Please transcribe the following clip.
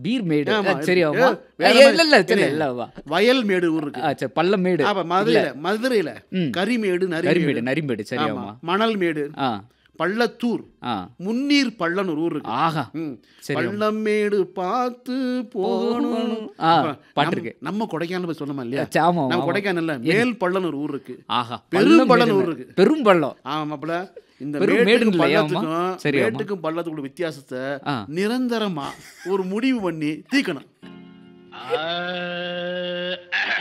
Beer மேடு ஆமா, ஆ, சரி ஆமா ஏ, வேற ஏ, இல்ல மாதிரி. இல்ல சரி இல்ல. இல்ல வா வயல் மேடு ஊர் இருக்கு ஆ, சரி பள்ளம் மேடு அப்ப மதுரையில மதுரையில ம். கரிமேடு நரிமேடு நரிமேடு நரிமேடு சரி ஆமா ஆமா மணல் மேடு ஆ பள்ளத்தூர் ஆ முன்னீர் பள்ளன் ஒரு ஊர் இருக்கு ஆஹா ம். சரி பள்ளமேடு பார்த்து போகணும் ஆ அப்புறம் பாட்டு நம்ம- இருக்கு நம்ம கொடைக்கானல் போய் சொன்னோமா இல்லையா ஆ, ஆமா நம்ம ஆமா. கொடைக்கானல்ல மேல் பள்ளன் ஒரு ஊர் இருக்கு ஆஹா பெரும் பள்ளம் பள்ளம் மேடு. ஊர் இருக்கு. பெரும் பள்ளம் ஆமாப்ல இந்த பெரும் மேட்டுக்கும் மேடுன்னு இல்லையா, அம்மா? பள்ளத்துக்கும் சரி, அம்மா. மேட்டுக்கும் பள்ளத்துக்குள்ள வித்தியாசத்தை ஆ. நிரந்தரமா ஒரு முடிவு பண்ணி தீக்கணும் ஆ